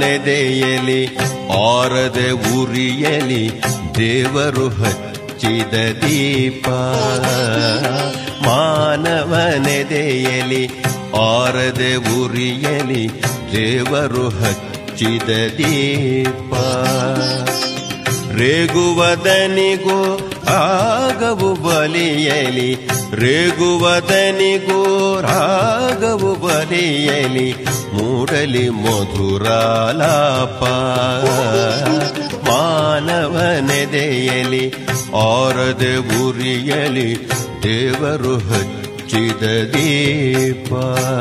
ಮಾನವನೆದೆಯಲಿ ಆರದೆ ಉರಿಯಲಿ ದೇವರು ಹಚ್ಚಿದ ದೀಪ ಮಾನವನೆದೆಯಲಿ ಆರದೆ ಉರಿಯಲಿ ದೇವರು ಹಚ್ಚಿದ ದೀಪ ರೇಗುವದನಿಗೂ ರಾಗವು ಬಲಿಯಲಿ ರೇಗುವದನಿಗೂ ರಾಗವು ಬಲಿಯಲಿ ಮೂಡಲಿ ಮಧುರಾಲಾಪ ಮಾನವನೆದೆಯಲಿ ಆರದೆ ಉರಿಯಲಿ ದೇವರು ಹಚ್ಚಿದ ದೀಪ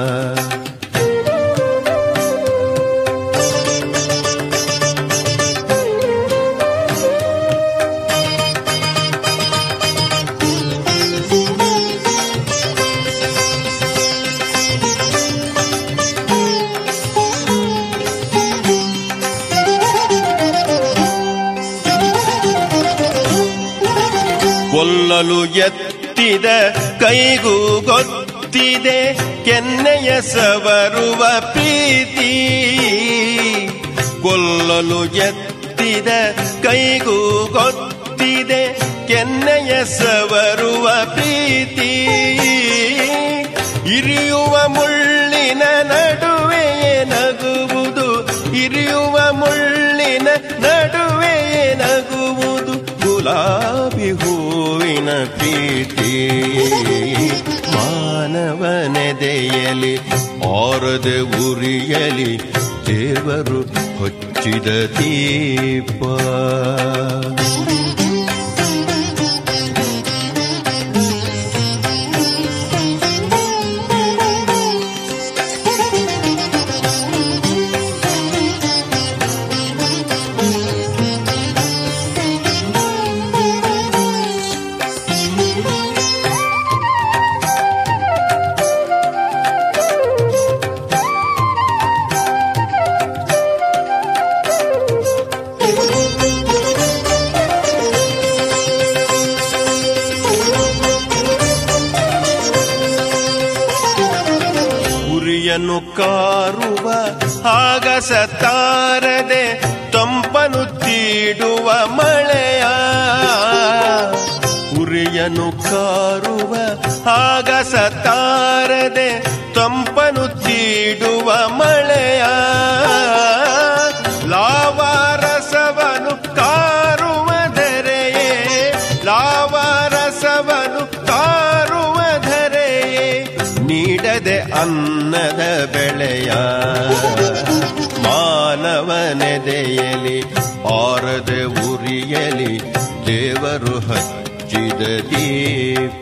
ಕೊಲ್ಲಲು ಎತ್ತಿದ ಕೈಗೂ ಗೊತ್ತಿದೆ ಕೆನ್ನೆಯ ಸವರುವ ಪ್ರೀತಿ ಕೊಲ್ಲಲು ಎತ್ತಿದ ಕೈಗೂ ಗೊತ್ತಿದೆ ಕೆನ್ನೆಯ ಸವರುವ ಪ್ರೀತಿ ಇರಿಯುವ ಮುಳ್ಳಿನ ನಡುವೆಯೇ ನಗುವುದು ಇರಿಯುವ ಮುಳ್ಳಿನ ನಡುವೆಯೇ ನಗುವುದು ಗುಲಾಬಿ ಹೂವಿನ ಪ್ರೀತಿ ಮಾನವನೆದೆಯಲಿ ಆರದೆ ಉರಿಯಲಿ ದೇವರು ಹೊಚ್ಚಿದ ದೀಪ ಉರಿಯನ್ನು ಕಾರುವ ಆಗಸ ತಾರದೆ ತಂಪನು ತೀಡುವ ಮಳೆಯ ಉರಿಯನ್ನು ಕಾರುವ ಆಗಸ ತಾರದೆ ತಂಪನು ತೀಡುವ ಮಳೆಯ ಲಾವಾರಸವನು ಕಾರುವ ಧರೆಯೇ ಲಾವಾರಸವನು ಕಾರುವ ಧರೆಯೇ ನೀಡದೆ ಅನ್ನದ ಬೆಳೆಯ ಮಾನವನೆದೆಯಲಿ ಆರದೆ ಉರಿಯಲಿ ದೇವರು ಹಚ್ಚಿದ ದೀಪ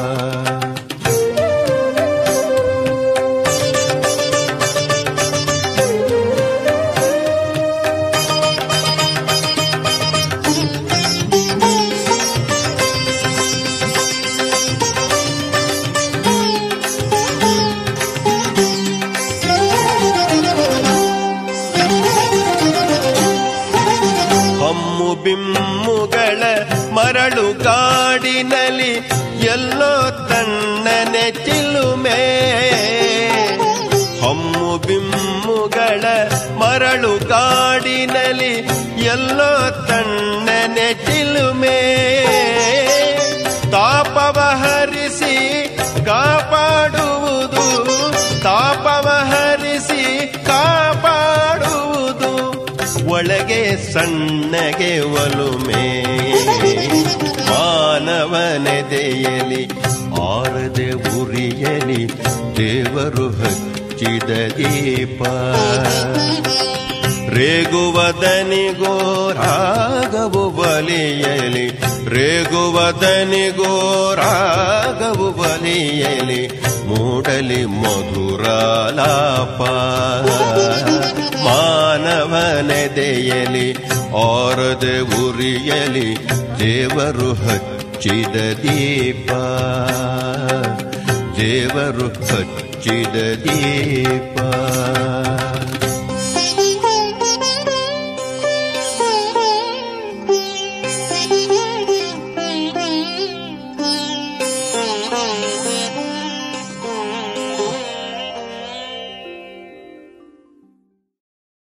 ಹಮ್ಮು ಬಿಮ್ಮುಗಳ ಮರಳು ಕಾಡಿನಲ್ಲಿ ಎಲ್ಲೋ ತಣ್ಣನೆ ಚಿಲುಮೆ ಹಮ್ಮು ಬಿಮ್ಮುಗಳ ಮರಳು ಕಾಡಿನಲ್ಲಿ ಎಲ್ಲೋ ತಣ್ಣನೆ ಚಿಲುಮೆ ತಾಪವ ಹರಿಸಿ ಕಾಪಾಡುವುದು ತಾಪವ ಹರಿಸಿ ಕಾಪಾಡುವುದು ಒಳಗೆ ಸಣ್ಣಗೆ ಒಲುಮೆ ಮಾನವನೆದೆಯಲಿ ಆರದೆ ಉರಿಯಲಿ ದೇವರು ಹಚ್ಚಿದ ದೀಪ ರೇಗುವದನಿಗೋ ರಾಗವು ಬಲಿಯಲಿ ರೇಗುವದನಿಗೋ ರಾಗವು ಬಲಿಯಲಿ ಮೂಡಲಿ ಮಧುರಾಲಾಪ ಮಾನವನೆದೆಯಲಿ ಆರದೆ ಉರಿಯಲಿ ದೇವರು ಹಚ್ಚಿದ ದೀಪ ದೇವರು ಹಚ್ಚಿದ ದೀಪ